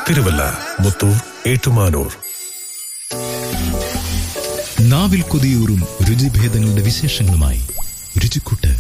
തിരുവല്ല മുത്തൂർ ഏറ്റുമാനൂർ നാവിൽ കൊതിയൂറും രുചിഭേദങ്ങളുടെ വിശേഷങ്ങളുമായി രുചിക്കൂട്ട്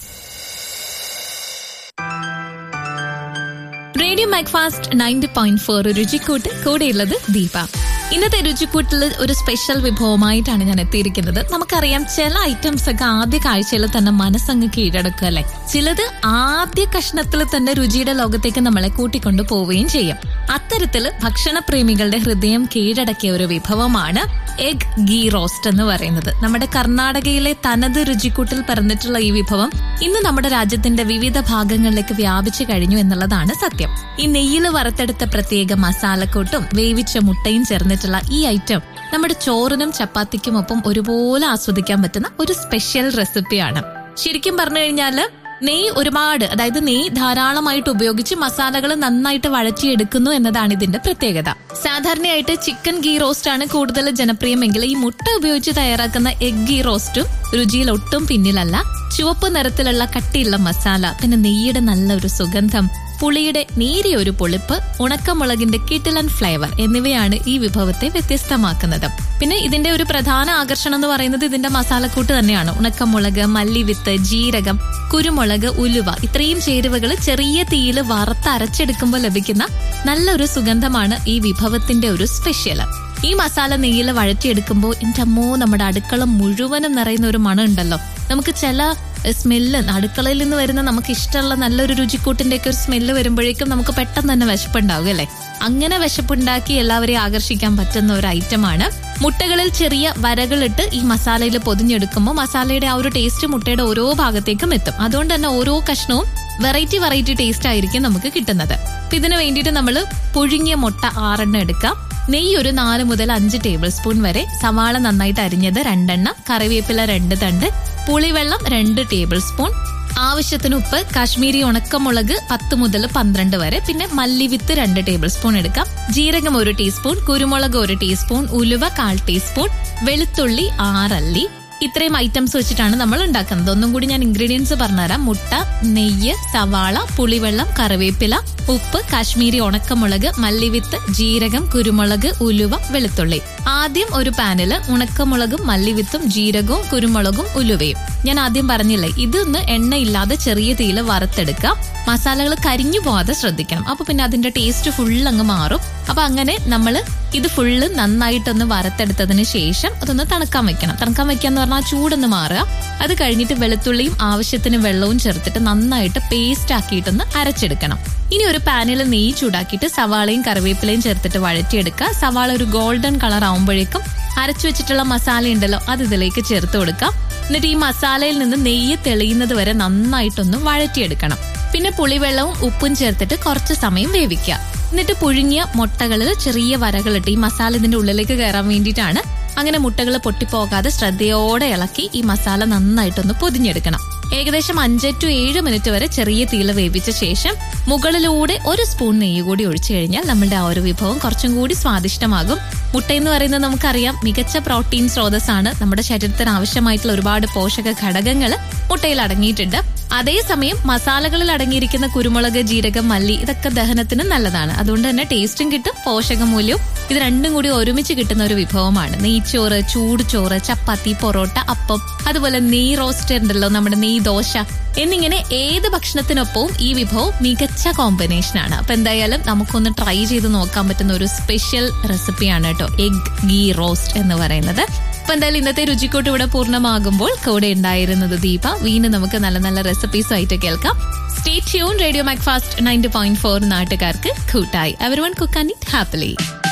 radio Macfast ninety point four രുചിക്കൂട്ട് കൂടെയുള്ളത് ദീപ ഇന്നത്തെ രുചിക്കൂട്ടിൽ ഒരു സ്പെഷ്യൽ വിഭവമായിട്ടാണ് ഞാൻ എത്തിയിരിക്കുന്നത് നമുക്കറിയാം ചില ഐറ്റംസ് ഒക്കെ ആദ്യ കാഴ്ചയിൽ തന്നെ മനസ്സങ്ങ് കീഴടക്കുക അല്ലെ ചിലത് ആദ്യ കഷ്ണത്തിൽ തന്നെ രുചിയുടെ ലോകത്തേക്ക് നമ്മളെ കൂട്ടിക്കൊണ്ടു പോവുകയും ചെയ്യും അത്തരത്തിൽ ഭക്ഷണപ്രേമികളുടെ ഹൃദയം കീഴടക്കിയ ഒരു വിഭവമാണ് എഗ് ഗീ റോസ്റ്റ് എന്ന് പറയുന്നത് നമ്മുടെ കർണാടകയിലെ തനത് രുചിക്കൂട്ടിൽ പറഞ്ഞിട്ടുള്ള ഈ വിഭവം ഇന്ന് നമ്മുടെ രാജ്യത്തിന്റെ വിവിധ ഭാഗങ്ങളിലേക്ക് വ്യാപിച്ചു കഴിഞ്ഞു എന്നുള്ളതാണ് സത്യം ഈ നെയ്യിൽ വറുത്തെടുത്ത പ്രത്യേക മസാലക്കൂട്ടും വേവിച്ച മുട്ടയും ചേർന്നിട്ടുള്ള ഈ ഐറ്റം നമ്മുടെ ചോറിനും ചപ്പാത്തിക്കും ഒപ്പം ഒരുപോലെ ആസ്വദിക്കാൻ പറ്റുന്ന ഒരു സ്പെഷ്യൽ റെസിപ്പിയാണ് ശരിക്കും പറഞ്ഞു കഴിഞ്ഞാല് നെയ്യ് ഒരുപാട് അതായത് നെയ്യ് ധാരാളമായിട്ട് ഉപയോഗിച്ച് മസാലകൾ നന്നായിട്ട് വഴറ്റിയെടുക്കുന്നു എന്നതാണ് ഇതിന്റെ പ്രത്യേകത സാധാരണയായിട്ട് ചിക്കൻ ഗീ റോസ്റ്റ് ആണ് കൂടുതൽ ജനപ്രിയമെങ്കിൽ ഈ മുട്ട ഉപയോഗിച്ച് തയ്യാറാക്കുന്ന എഗ് ഗീ റോസ്റ്റും രുചിയിൽ ഒട്ടും പിന്നിലല്ല ചുവപ്പ് നിറത്തിലുള്ള കട്ടിയുള്ള മസാല പിന്നെ നെയ്യുടെ നല്ലൊരു സുഗന്ധം പുളിയുടെ നേരിയ ഒരു പുളിപ്പ് ഉണക്കമുളകിന്റെ കിട്ടിലൻ ഫ്ലേവർ എന്നിവയാണ് ഈ വിഭവത്തെ വ്യത്യസ്തമാക്കുന്നത് പിന്നെ ഇതിന്റെ ഒരു പ്രധാന ആകർഷണം എന്ന് പറയുന്നത് ഇതിന്റെ മസാലക്കൂട്ട് തന്നെയാണ് ഉണക്കമുളക് മല്ലിവിത്ത് ജീരകം കുരുമുളക് ഉലുവ ഇത്രയും ചേരുവകൾ ചെറിയ തീയിൽ വറുത്ത് അരച്ചെടുക്കുമ്പോൾ ലഭിക്കുന്ന നല്ലൊരു സുഗന്ധമാണ് ഈ വിഭവത്തിന്റെ ഒരു സ്പെഷ്യൽ ഈ മസാല നെയ്യിൽ വഴറ്റിയെടുക്കുമ്പോൾ എൻ്റെ അമ്മോ നമ്മുടെ അടുക്കള മുഴുവനും നിറയുന്ന ഒരു മണം ഉണ്ടല്ലോ നമുക്ക് ചില സ്മെല്ല് അടുക്കളയിൽ നിന്ന് വരുന്ന നമുക്ക് ഇഷ്ടമുള്ള നല്ലൊരു രുചിക്കൂട്ടിന്റെ ഒക്കെ ഒരു സ്മെല്ല് വരുമ്പോഴേക്കും നമുക്ക് പെട്ടെന്ന് തന്നെ വിശപ്പുണ്ടാവും അല്ലേ അങ്ങനെ വിശപ്പുണ്ടാക്കി എല്ലാവരെയും ആകർഷിക്കാൻ പറ്റുന്ന ഒരു ഐറ്റമാണ് മുട്ടകളിൽ ചെറിയ വരകളിട്ട് ഈ മസാലയിൽ പൊതിഞ്ഞെടുക്കുമ്പോൾ മസാലയുടെ ആ ഒരു ടേസ്റ്റ് മുട്ടയുടെ ഓരോ ഭാഗത്തേക്കും എത്തും അതുകൊണ്ട് തന്നെ ഓരോ കഷ്ണവും വെറൈറ്റി വെറൈറ്റി ടേസ്റ്റ് ആയിരിക്കും നമുക്ക് കിട്ടുന്നത് അപ്പൊ ഇതിന് വേണ്ടിയിട്ട് നമ്മൾ പുഴുങ്ങിയ മുട്ട ആറെണ്ണം എടുക്കാം നെയ്യ് ഒരു നാല് മുതൽ അഞ്ച് ടേബിൾ സ്പൂൺ വരെ സവാള നന്നായിട്ട് അരിഞ്ഞത് രണ്ടെണ്ണം കറിവേപ്പില രണ്ട് തണ്ട് പുളിവെള്ളം രണ്ട് ടേബിൾ സ്പൂൺ ആവശ്യത്തിന് ഉപ്പ് കാശ്മീരി ഉണക്കമുളക് പത്ത് മുതൽ പന്ത്രണ്ട് വരെ പിന്നെ മല്ലിവിത്ത് രണ്ട് ടേബിൾ സ്പൂൺ എടുക്കാം ജീരകം ഒരു ടീസ്പൂൺ കുരുമുളക് ഒരു ടീസ്പൂൺ ഉലുവ കാൽ ടീസ്പൂൺ വെളുത്തുള്ളി ആറല്ലി ഇത്രയും ഐറ്റംസ് വെച്ചിട്ടാണ് നമ്മൾ ഉണ്ടാക്കുന്നത് ഒന്നും കൂടി ഞാൻ ഇൻഗ്രീഡിയൻസ് പറഞ്ഞുതരാം മുട്ട നെയ്യ് സവാള പുളിവെള്ളം കറിവേപ്പില ഉപ്പ് കാശ്മീരി ഉണക്കമുളക് മല്ലിവിത്ത് ജീരകം കുരുമുളക് ഉലുവ വെളുത്തുള്ളി ആദ്യം ഒരു പാനില് ഉണക്കമുളകും മല്ലിവിത്തും ജീരകവും കുരുമുളകും ഉലുവയും ഞാൻ ആദ്യം പറഞ്ഞില്ലേ ഇതൊന്ന് എണ്ണയില്ലാതെ ചെറിയ തീയിൽ വറുത്തെടുക്കാം മസാലകൾ കരിഞ്ഞു പോവാതെ ശ്രദ്ധിക്കണം അപ്പൊ പിന്നെ അതിന്റെ ടേസ്റ്റ് ഫുൾ അങ്ങ് മാറും അപ്പൊ അങ്ങനെ നമ്മൾ ഇത് ഫുള്ള് നന്നായിട്ടൊന്ന് വറുത്തെടുത്തതിന് ശേഷം അതൊന്ന് തണുക്കാൻ വെക്കണം തണുക്കാൻ വെക്കാന്ന് പറഞ്ഞാൽ ആ ചൂടൊന്ന് മാറുക അത് കഴിഞ്ഞിട്ട് വെളുത്തുള്ളിയും ആവശ്യത്തിന് വെള്ളവും ചേർത്തിട്ട് നന്നായിട്ട് പേസ്റ്റ് ആക്കിയിട്ടൊന്ന് അരച്ചെടുക്കണം ഇനി ഒരു പാനിൽ നെയ്യ് ചൂടാക്കിയിട്ട് സവാളയും കറിവേപ്പിലയും ചേർത്തിട്ട് വഴറ്റിയെടുക്കുക സവാള ഒരു ഗോൾഡൻ കളർ ആവുമ്പോഴേക്കും അരച്ചു വെച്ചിട്ടുള്ള മസാല ഉണ്ടല്ലോ അത് ഇതിലേക്ക് ചേർത്ത് കൊടുക്കാം എന്നിട്ട് ഈ മസാലയിൽ നിന്ന് നെയ്യ് തെളിയുന്നത് വരെ നന്നായിട്ടൊന്ന് വഴറ്റിയെടുക്കണം പിന്നെ പുളിവെള്ളവും ഉപ്പും ചേർത്തിട്ട് കുറച്ച് സമയം വേവിക്കുക എന്നിട്ട് പുഴുങ്ങിയ മുട്ടകളിൽ ചെറിയ വരകളിട്ട് ഈ മസാല ഇതിന്റെ ഉള്ളിലേക്ക് കയറാൻ വേണ്ടിയിട്ടാണ് അങ്ങനെ മുട്ടകൾ പൊട്ടിപ്പോകാതെ ശ്രദ്ധയോടെ ഇളക്കി ഈ മസാല നന്നായിട്ടൊന്ന് പൊതിഞ്ഞെടുക്കണം ഏകദേശം അഞ്ച് ടു ഏഴ് മിനിറ്റ് വരെ ചെറിയ തീയിൽ വേവിച്ച ശേഷം മുകളിലൂടെ ഒരു സ്പൂൺ നെയ്യ് കൂടി ഒഴിച്ചു കഴിഞ്ഞാൽ നമ്മുടെ ആ ഒരു വിഭവം കുറച്ചും കൂടി സ്വാദിഷ്ടമാകും മുട്ട എന്ന് പറയുന്നത് നമുക്കറിയാം മികച്ച പ്രോട്ടീൻ സ്രോതസ്സാണ് നമ്മുടെ ശരീരത്തിന് ആവശ്യമായിട്ടുള്ള ഒരുപാട് പോഷക ഘടകങ്ങൾ മുട്ടയിൽ അടങ്ങിയിട്ടുണ്ട് അതേസമയം മസാലകളിൽ അടങ്ങിയിരിക്കുന്ന കുരുമുളക് ജീരകം മല്ലി ഇതൊക്കെ ദഹനത്തിന് നല്ലതാണ് അതുകൊണ്ട് തന്നെ ടേസ്റ്റും കിട്ടും പോഷകമൂല്യവും ഇത് രണ്ടും കൂടി ഒരുമിച്ച് കിട്ടുന്ന ഒരു വിഭവമാണ് നെയ്ച്ചോറ് ചൂട് ചോറ് ചപ്പാത്തി പൊറോട്ട അപ്പം അതുപോലെ നെയ് റോസ്റ്റ് ഉണ്ടല്ലോ നമ്മുടെ നെയ് ദോശ എന്നിങ്ങനെ ഏത് ഭക്ഷണത്തിനൊപ്പവും ഈ വിഭവം മികച്ച കോമ്പിനേഷൻ ആണ് അപ്പൊ എന്തായാലും നമുക്കൊന്ന് ട്രൈ ചെയ്ത് നോക്കാൻ പറ്റുന്ന ഒരു സ്പെഷ്യൽ റെസിപ്പിയാണ് കേട്ടോ എഗ് ഗീ റോസ്റ്റ് എന്ന് പറയുന്നത് അപ്പൊ എന്തായാലും ഇന്നത്തെ രുചിക്കൂട്ട് ഇവിടെ പൂർണ്ണമാകുമ്പോൾ കൂടെ ഉണ്ടായിരുന്നത് ദീപ വീണ്ടും നമുക്ക് നല്ല നല്ല റെസിപ്പീസ് ആയിട്ട് കേൾക്കാം stay tune radio Macfast ninety point four നാട്ടുകാർക്ക് കൂട്ടായി ever one cook and happily